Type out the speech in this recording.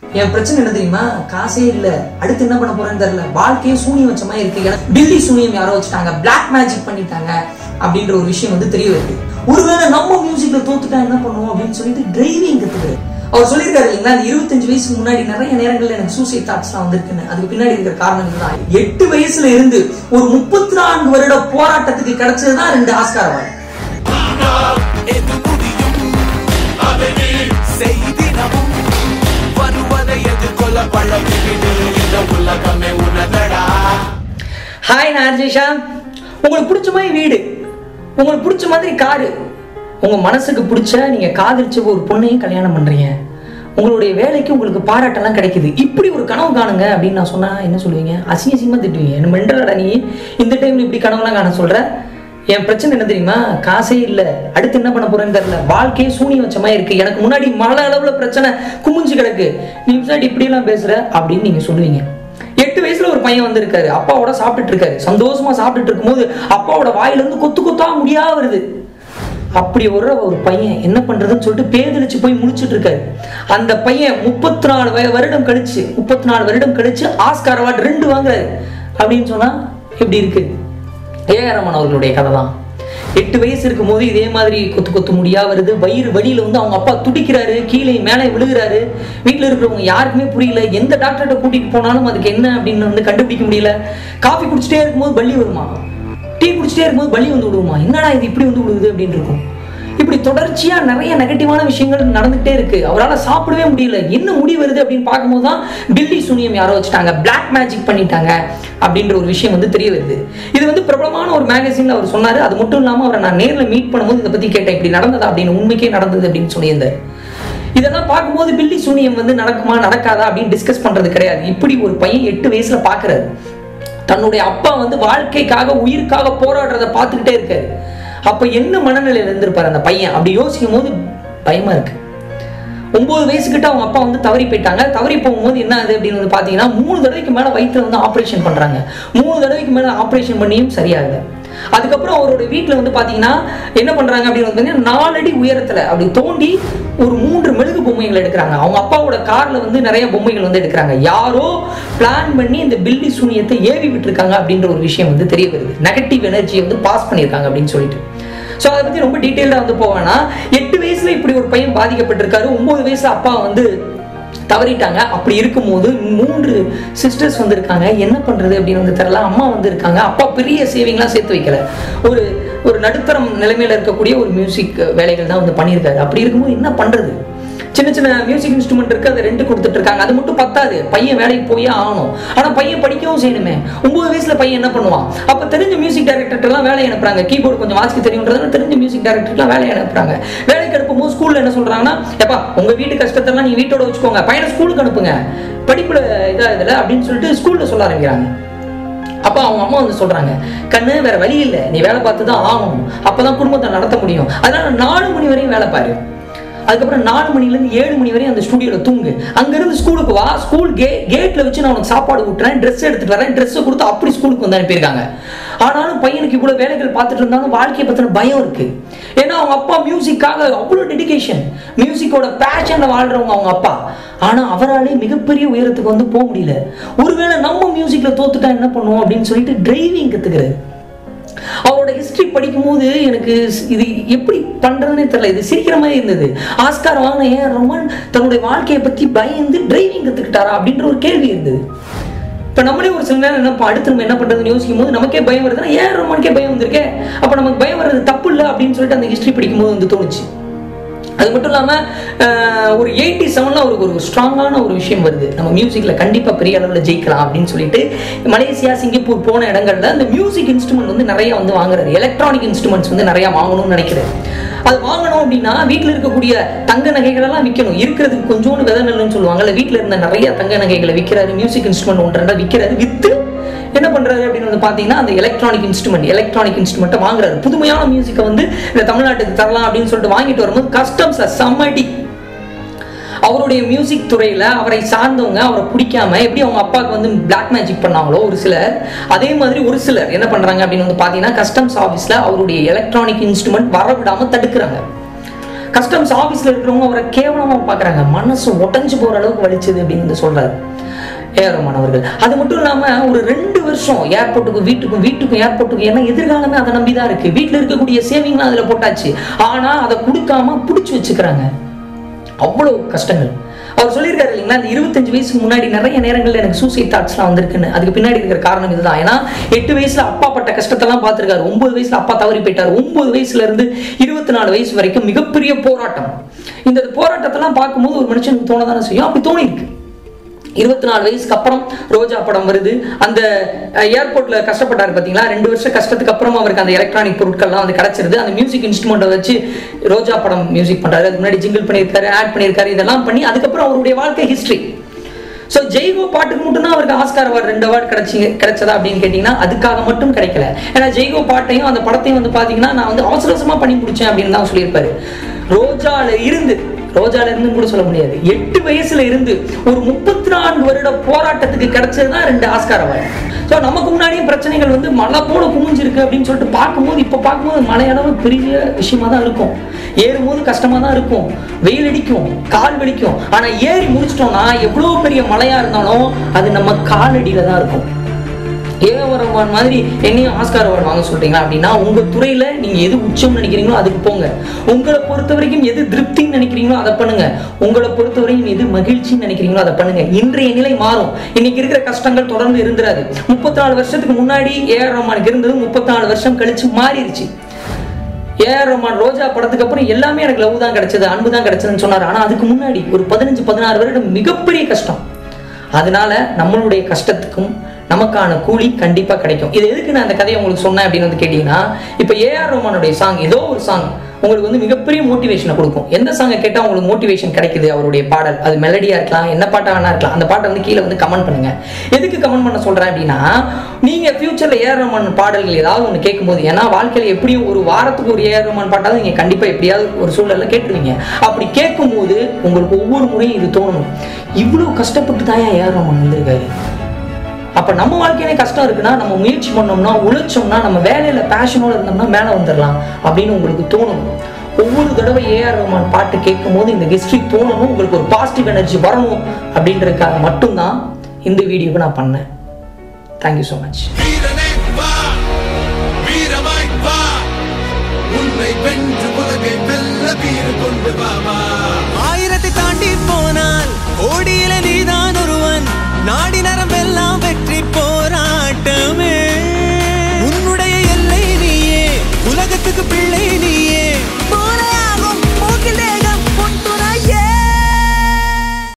என் பிரச்சனை என்ன தெரியுமா காசே இல்ல அடுத்து என்ன பண்ண போறேன்னு தெரியல வாழ்க்கையே சூனியம் வச்ச மாதிரி இருக்கு எனக்கு பில்லி சூனியம் யாரோ வச்சுட்டாங்க பிளாக் மேஜிக் பண்ணிட்டாங்க அப்படின்ற ஒரு விஷயம் வந்து தெரிய வருது ஒருவேளை நம்ம மியூசிக்ல தோத்துட்டா என்ன பண்ணுவோம் அப்படின்னு சொல்லிட்டு டிரைவிங் கத்துக்கிறாரு அவர் சொல்லியிருக்காரு இல்லைங்களா அந்த இருபத்தஞ்சு வயசுக்கு முன்னாடி நிறைய நேரங்கள்ல எனக்கு சூசைட் தாட்ஸ்லாம் வந்திருக்குன்னு அதுக்கு பின்னாடி இருக்கிற காரணங்கள் தான் எட்டு வயசுல இருந்து ஒரு முப்பத்தி நான்கு வருட போராட்டத்துக்கு கிடைச்சதுதான் ரெண்டு ஆஸ்கார் அவார்டு எது முடியும் அதனை செய்திடமும் வருவதை எதிர்கொள்ள பழகிவிடு இந்த உலகமே உனதடா ஹாய் நான் அர்ஜிஷா உங்களுக்கு பிடிச்ச மாதிரி வீடு உங்களுக்கு பிடிச்ச மாதிரி காரு உங்க மனசுக்கு பிடிச்ச நீங்க காதலிச்ச ஒரு பொண்ணையும் கல்யாணம் பண்றீங்க உங்களுடைய வேலைக்கு உங்களுக்கு பாராட்டெல்லாம் கிடைக்குது இப்படி ஒரு கனவு காணுங்க அப்படின்னு நான் சொன்னா என்ன சொல்லுவீங்க அசிங்க அசிங்கமா திட்டுவீங்க என்ன மெண்டலடா நீ இந்த டைம்ல இப்படி கனவுலாம் காண சொல்ற என் பிரச்சனை என்ன தெரியுமா காசே இல்ல அடுத்து என்ன பண்ண போறேன்னு தெரியல வாழ்க்கையே சூனியம் வச்ச மாதிரி இருக்கு எனக்கு முன்னாடி மழை அளவுல பிரச்சனை குமிஞ்சு கிடக்கு நீ முன்னாடி இப்படி எல்லாம் பேசுற அப்படின்னு நீங்க சொல்லுவீங்க எட்டு வயசுல ஒரு பையன் வந்திருக்காரு அப்பாவோட சாப்பிட்டுட்டு இருக்காரு சந்தோஷமா சாப்பிட்டுட்டு இருக்கும்போது அப்பாவோட வாயில இருந்து கொத்து கொத்தா முடியா வருது அப்படி ஒரு ஒரு பையன் என்ன பண்றதுன்னு சொல்லிட்டு பேதலிச்சு போய் முடிச்சிட்டு இருக்காரு அந்த பையன் முப்பத்தி நாலு வய- வருடம் கழிச்சு முப்பத்தி நாலு வருடம் கழிச்சு ஆஸ்கார் அவார்டு ரெண்டு வாங்குறாரு அப்படின்னு சொன்னா எப்படி இருக்கு ஏஆர் ரமன் அவர்களுடைய கதை தான் எட்டு வயசு இருக்கும் போது இதே மாதிரி கொத்து கொத்து முடியா வருது வயிறு வலியில வந்து அவங்க அப்பா துடிக்கிறாரு கீழே மேலே விழுகிறாரு வீட்டில் இருக்கிறவங்க யாருக்குமே புரியல எந்த டாக்டர்கிட்ட கூட்டிட்டு போனாலும் அதுக்கு என்ன அப்படின்னு வந்து கண்டுபிடிக்க முடியல காஃபி குடிச்சிட்டே இருக்கும்போது பள்ளி வருமா டீ குடிச்சிட்டே இருக்கும்போது பள்ளி வந்து விடுவோமா என்னடா இது இப்படி வந்து விடுது அப்படின்னு இருக்கும் இப்படி தொடர்ச்சியா நிறைய நெகட்டிவான விஷயங்கள் நடந்துகிட்டே இருக்கு அவரால் சாப்பிடவே முடியல என்ன முடி வருது அப்படின்னு பார்க்கும்போது தான் பில்லி சூனியம் யாரோ வச்சுட்டாங்க பிளாக் மேஜிக் பண்ணிட்டாங்க அப்படின்ற ஒரு விஷயம் வந்து தெரிய வருது இது வந்து பிரபலமான ஒரு மேகசின்ல அவர் சொன்னாரு அது மட்டும் இல்லாம அவரை நான் நேர்ல மீட் பண்ணும்போது இதை பத்தி கேட்டேன் இப்படி நடந்ததா அப்படின்னு உண்மைக்கே நடந்தது அப்படின்னு சொல்லியிருந்தார் இதெல்லாம் பார்க்கும்போது பில்லி சூனியம் வந்து நடக்குமா நடக்காதா அப்படின்னு டிஸ்கஸ் பண்றது கிடையாது இப்படி ஒரு பையன் எட்டு வயசுல பாக்குறாரு தன்னுடைய அப்பா வந்து வாழ்க்கைக்காக உயிருக்காக போராடுறத பார்த்துக்கிட்டே இருக்காரு அப்ப என்ன மனநிலையில இருந்திருப்பாரு அந்த பையன் அப்படி யோசிக்கும் போது பயமா இருக்கு ஒன்பது வயசுக்கிட்ட அவங்க அப்பா வந்து தவறி போயிட்டாங்க தவறி போகும்போது என்ன ஆகுது அப்படின்னு வந்து பார்த்தீங்கன்னா மூணு தடவைக்கு மேலே வயிற்றுல வந்து ஆப்ரேஷன் பண்ணுறாங்க மூணு தடவைக்கு மேலே ஆப்ரேஷன் பண்ணியும் சரியாகல அதுக்கப்புறம் அவரோட வீட்டில் வந்து பார்த்தீங்கன்னா என்ன பண்ணுறாங்க அப்படின்னு வந்து பார்த்தீங்கன்னா நாலடி உயரத்தில் அப்படி தோண்டி ஒரு மூன்று மெழுகு பொம்மைகள் எடுக்கிறாங்க அவங்க அப்பாவோட காரில் வந்து நிறைய பொம்மைகள் வந்து எடுக்கிறாங்க யாரோ பிளான் பண்ணி இந்த பில்லி சூனியத்தை ஏவி விட்டுருக்காங்க அப்படின்ற ஒரு விஷயம் வந்து தெரிய வருது நெகட்டிவ் எனர்ஜியை வந்து பாஸ் பண்ணியிருக்காங்க அப்படின்னு சொல்லிட்டு ஸோ அதை பற்றி ரொம்ப டீட்டெயிலாக வந்து போவேன்னா எட்டு வயசுல இப்படி ஒரு பையன் பாதிக்கப்பட்டிருக்காரு ஒன்பது வயசுல அப்பா வந்து தவறிட்டாங்க அப்படி இருக்கும்போது மூன்று சிஸ்டர்ஸ் வந்திருக்காங்க என்ன பண்றது அப்படின்னு வந்து தெரியல அம்மா வந்து இருக்காங்க அப்பா பெரிய சேவிங்லாம் சேர்த்து வைக்கல ஒரு ஒரு நடுத்தரம் நிலைமையில இருக்கக்கூடிய ஒரு மியூசிக் வேலைகள் தான் வந்து பண்ணியிருக்காரு அப்படி இருக்கும்போது என்ன பண்றது சின்ன சின்ன மியூசிக் இன்ஸ்ட்ருமெண்ட் இருக்கு அதை ரெண்டு கொடுத்துட்டு இருக்காங்க அது மட்டும் பத்தாது பையன் வேலைக்கு போயே ஆகணும் ஆனா பையன் படிக்கவும் செய்யணுமே ஒன்பது வயசுல பையன் என்ன பண்ணுவான் அப்ப தெரிஞ்ச மியூசிக் டைரக்டர்லாம் வேலையை அனுப்புறாங்க கீபோர்டு கொஞ்சம் வாசிக்க தெரியுன்றதால தெரிஞ்ச மியூசிக் டைரக்டர்லாம் வேலையை அனுப்புறாங்க வேலைக்கு அனுப்பும்போது ஸ்கூல்ல என்ன சொல்றாங்கன்னா எப்பா உங்க வீட்டு கஷ்டத்தெல்லாம் நீங்க வீட்டோட வச்சுக்கோங்க பையனை ஸ்கூலுக்கு அனுப்புங்க படிப்புல இதா இதுல அப்படின்னு சொல்லிட்டு ஸ்கூல்ல சொல்ல ஆரம்பிக்கிறாங்க அப்போ அவங்க அம்மா வந்து சொல்றாங்க கண்ணு வேற வழி இல்லை நீ வேலை பார்த்து தான் ஆகணும் அப்பதான் குடும்பத்தை நடத்த முடியும் அதனால நாலு மணி வரையும் வேலை பாரு அதுக்கப்புறம் நாலு மணிலேருந்து ஏழு மணி வரையும் அந்த ஸ்டுடியோவில் தூங்கு அங்கேருந்து ஸ்கூலுக்கு வா ஸ்கூல் கே கேட்டில் வச்சு நான் உனக்கு சாப்பாடு விட்டுறேன் ட்ரெஸ் எடுத்துட்டு வரேன் ட்ரெஸ்ஸை கொடுத்து அப்படி ஸ்கூலுக்கு வந்து அனுப்பியிருக்காங்க ஆனாலும் பையனுக்கு இவ்வளோ வேலைகள் பார்த்துட்டு இருந்தாலும் வாழ்க்கையை பற்றின பயம் இருக்கு ஏன்னா அவங்க அப்பா மியூசிக்காக அவ்வளோ டெடிகேஷன் மியூசிக்கோட பேஷனில் வாழ்றவங்க அவங்க அப்பா ஆனால் அவராலே மிகப்பெரிய உயரத்துக்கு வந்து போக முடியல ஒருவேளை நம்ம மியூசிக்கில் தோத்துட்டா என்ன பண்ணுவோம் அப்படின்னு சொல்லிட்டு டிரைவிங் கற்றுக்கிறாரு அவரோட ஹிஸ்டரி படிக்கும்போது எனக்கு ஸ்- இது எப்படி பண்றதுனே தெரியல இது சிரிக்கிற மாதிரி இருந்தது ஆஸ்கார் வாங்கின ஏன் ரொமான் தன்னுடைய வாழ்க்கையை பத்தி பயந்து டிரைவிங் கத்துக்கிட்டாரா அப்படின்ற ஒரு கேள்வி இருந்தது இப்போ நம்மளே ஒரு சில நேரம் என்ன அடுத்து நம்ம என்ன பண்றதுன்னு யோசிக்கும் போது நமக்கே பயம் வருதுன்னா ஏன் ரொமானுக்கே பயம் வந்திருக்கே அப்போ நமக்கு பயம் வர்றது தப்பு இல்லை அப்படின்னு சொல்லிட்டு அந்த ஹிஸ்டரி படிக்கும்போது வந்து தோணுச்சு அது மட்டும் இல்லாமல் ஒரு எயிட்டி செவனில் அவருக்கு ஒரு ஸ்ட்ராங்கான ஒரு விஷயம் வருது நம்ம மியூசிக்கில் கண்டிப்பாக பெரிய அளவில் ஜெயிக்கலாம் அப்படின்னு சொல்லிட்டு மலேசியா சிங்கப்பூர் போன இடங்கள்ல அந்த மியூசிக் இன்ஸ்ட்ருமெண்ட் வந்து நிறைய வந்து வாங்குறாரு எலக்ட்ரானிக் இன்ஸ்ட்ருமெண்ட்ஸ் வந்து நிறைய வாங்கணும்னு நினைக்கிறாரு அது வாங்கணும் அப்படின்னா வீட்டில் இருக்கக்கூடிய தங்க நகைகளெல்லாம் விற்கணும் இருக்கிறதுக்கு கொஞ்சோண்டு விதை நெல்லுன்னு சொல்லுவாங்கல்ல வீட்டில் இருந்த நிறைய தங்க நகைகளை விற்கிறாரு மியூசிக் இன்ஸ்ட்ருமெண்ட் ஒன்று ரெண்டா விற்கிறாரு விற்று என்ன பண்றாரு அப்படின்னு வந்து பாத்தீங்கன்னா அந்த எலக்ட்ரானிக் இன்ஸ்ட்ருமெண்ட் எலக்ட்ரானிக் இன்ஸ்ட்ருமெண்ட்டை வாங்குறாரு புதுமையான மியூசிக்கை வந்து இந்த தமிழ்நாட்டுக்கு தரலாம் அப்படின்னு சொல்லிட்டு வாங்கிட்டு வரும்போது கஸ்டம்ஸ்ல செம்மடி அவருடைய மியூசிக் துறையில அவரை சார்ந்தவங்க அவரை பிடிக்காம எப்படி அவங்க அப்பாவுக்கு வந்து பிளாக் மேஜிக் பண்ணாங்களோ ஒரு சிலர் அதே மாதிரி ஒரு சிலர் என்ன பண்றாங்க அப்படின்னு வந்து பாத்தீங்கன்னா கஸ்டம்ஸ் ஆஃபீஸ்ல அவருடைய எலக்ட்ரானிக் இன்ஸ்ட்ருமெண்ட் வர விடாம தடுக்கிறாங்க கஸ்டம்ஸ் ஆஃபீஸில் இருக்கிறவங்க அவரை கேவலமாக பார்க்குறாங்க மனசு உடஞ்சு போகிற அளவுக்கு வலிச்சது அப்படின்னு வந்து சொல்கிறாரு ஏஆர் ரஹ்மான் அவர்கள் அது மட்டும் இல்லாமல் ஒரு ரெண்டு வருஷம் ஏர்போர்ட்டுக்கும் வீட்டுக்கும் வீட்டுக்கும் ஏர்போர்ட்டுக்கும் ஏன்னா எதிர்காலமே அதை நம்பி தான் இருக்குது வீட்டில் இருக்கக்கூடிய சேவிங்லாம் அதில் போட்டாச்சு ஆனால் அதை கொடுக்காம பிடிச்சி வச்சுக்கிறாங்க அவ்வளோ கஷ்டங்கள் அவர் சொல்லியிருக்காரு இல்லைங்களா இந்த இருபத்தஞ்சு வயசுக்கு முன்னாடி நிறைய நேரங்கள்ல எனக்கு சூசைட் தாட்ஸ்லாம் வந்திருக்குன்னு அதுக்கு பின்னாடி இருக்கிற காரணம் இதுதான் ஏன்னா எட்டு வயசுல அப்பா பட்ட கஷ்டத்தெல்லாம் பார்த்திருக்காரு ஒன்பது வயசுல அப்பா தவறி போயிட்டார் ஒன்பது வயசுல இருந்து இருபத்தி நாலு வயசு வரைக்கும் மிகப்பெரிய போராட்டம் இந்த போராட்டத்தெல்லாம் பார்க்கும்போது ஒரு மனுஷனுக்கு தோணதானே செய்யும் அப்படி தோணி இருக்கு இருபத்தி நாலு வயசுக்கு அப்புறம் ரோஜா படம் வருது அந்த ஏர்போர்ட்ல கஷ்டப்பட்டாரு பாத்தீங்களா ரெண்டு வருஷம் கஷ்டத்துக்கு அப்புறம் அவருக்கு அந்த எலக்ட்ரானிக் பொருட்கள்லாம் வந்து கிடைச்சிருது அந்த மியூசிக் இன்ஸ்ட்ருமெண்ட்டை வச்சு ரோஜா படம் மியூசிக் பண்றாரு அதுக்கு முன்னாடி ஜிங்கிள் பண்ணியிருக்காரு ஆட் பண்ணியிருக்காரு இதெல்லாம் பண்ணி அதுக்கப்புறம் அவருடைய வாழ்க்கை ஹிஸ்டரி ஸோ ஜெய்கோ பாட்டுக்கு மட்டும்தான் அவருக்கு ஆஸ்கார் அவார்டு ரெண்டு அவார்டு கிடைச்சி கிடைச்சதா அப்படின்னு கேட்டிங்கன்னா அதுக்காக மட்டும் கிடைக்கல ஏன்னா ஜெய்கோ பாட்டையும் அந்த படத்தையும் வந்து பார்த்தீங்கன்னா நான் வந்து அவசர அவசரமாக பண்ணி முடிச்சேன் அப்படின்னு தான் சொல்லியிருப்பாரு ரோஜால இருந்து ரோஜால இருந்து கூட சொல்ல முடியாது எட்டு வயசுல இருந்து ஒரு முப்பத்தி நான்கு வருட போராட்டத்துக்கு கிடைச்சது தான் ரெண்டு ஆஸ்கார் அவார்டு ஸோ நமக்கு முன்னாடியும் பிரச்சனைகள் வந்து மழை போல குமிஞ்சிருக்கு அப்படின்னு சொல்லிட்டு பார்க்கும்போது இப்போ பார்க்கும்போது மழையளவு பெரிய விஷயமா தான் இருக்கும் ஏறும்போது கஷ்டமா தான் இருக்கும் வெயில் அடிக்கும் கால் வலிக்கும் ஆனா ஏறி முடிச்சிட்டோம்னா எவ்வளவு பெரிய மழையா இருந்தாலும் அது நம்ம காலடியில தான் இருக்கும் ஏன் ரஹ்மான் மாதிரி என்னையும் ஆஸ்கார் அவார்டு வாங்க சொல்றீங்களா அப்படின்னா உங்க துறையில நீங்க எது உச்சம் நினைக்கிறீங்களோ அதுக்கு போங்க உங்களை பொறுத்த வரைக்கும் எது திருப்தின்னு நினைக்கிறீங்களோ அதை பண்ணுங்க உங்களை பொறுத்த வரைக்கும் எது மகிழ்ச்சின்னு நினைக்கிறீங்களோ அதை பண்ணுங்க இன்றைய நிலை மாறும் இன்னைக்கு இருக்கிற கஷ்டங்கள் தொடர்ந்து இருந்துராது முப்பத்தி நாலு வருஷத்துக்கு முன்னாடி ஏஆர் ரஹ்மானுக்கு இருந்தது முப்பத்தி நாலு வருஷம் கழிச்சு மாறிடுச்சு ஏஆர் ரஹ்மான் ரோஜா படத்துக்கு அப்புறம் எல்லாமே எனக்கு லவ் தான் கிடைச்சது அன்பு தான் கிடைச்சதுன்னு சொன்னார் ஆனா அதுக்கு முன்னாடி ஒரு பதினஞ்சு பதினாறு வருடம் மிகப்பெரிய கஷ்டம் அதனால நம்மளுடைய கஷ்டத்துக்கும் நமக்கான கூலி கண்டிப்பா கிடைக்கும் இது எதுக்கு நான் அந்த கதையை உங்களுக்கு சொன்னேன் அப்படின்னு வந்து கேட்டீங்கன்னா இப்போ ஏஆர் ரஹ்மானுடைய சாங் ஏதோ ஒரு சாங் உங்களுக்கு வந்து மிகப்பெரிய மோட்டிவேஷனை கொடுக்கும் எந்த சாங்கை கேட்டால் உங்களுக்கு மோட்டிவேஷன் கிடைக்குது அவருடைய பாடல் அது மெலடியா இருக்கலாம் என்ன பாட்டா வேணா இருக்கலாம் அந்த பாட்டை வந்து கீழே வந்து கமெண்ட் பண்ணுங்க எதுக்கு கமெண்ட் பண்ண சொல்றேன் அப்படின்னா நீங்க ஃபியூச்சர்ல ஏஆர் ரஹ்மான் பாடல்கள் ஏதாவது ஒன்று கேட்கும்போது ஏன்னா வாழ்க்கையில எப்படியும் ஒரு வாரத்துக்கு ஒரு ஏஆர் ரஹ்மான் பாட்டாவது நீங்க கண்டிப்பா எப்படியாவது ஒரு சூழல்ல கேட்டுருவீங்க அப்படி கேட்கும்போது உங்களுக்கு ஒவ்வொரு முறையும் இது தோணணும் இவ்வளவு கஷ்டப்பட்டு தான் ஏஆர் ரஹ்மான் வந்திருக்காரு அப்ப நம்ம வாழ்க்கையிலே கஷ்டம் இருக்குன்னா நம்ம முயற்சி பண்ணோம்னா உழைச்சோம்னா நம்ம வேலையில பேஷனோட இருந்தோம்னா மேல வந்துடலாம் அப்படின்னு உங்களுக்கு தோணும் ஒவ்வொரு தடவை ஏஆர் ரஹ்மான் பாட்டு கேட்கும் போது இந்த ஹிஸ்டரி தோணணும் உங்களுக்கு ஒரு பாசிட்டிவ் எனர்ஜி வரணும் அப்படின்றதுக்காக மட்டும்தான் இந்த வீடியோவை நான் பண்ணேன் தேங்க்யூ ஸோ மச் வீரனே வா வீரமாய் வா உன்னை வென்று உலகை வெல்ல வீறு கொண்டு வா வா ஆயிரத்தை தாண்டி போனால்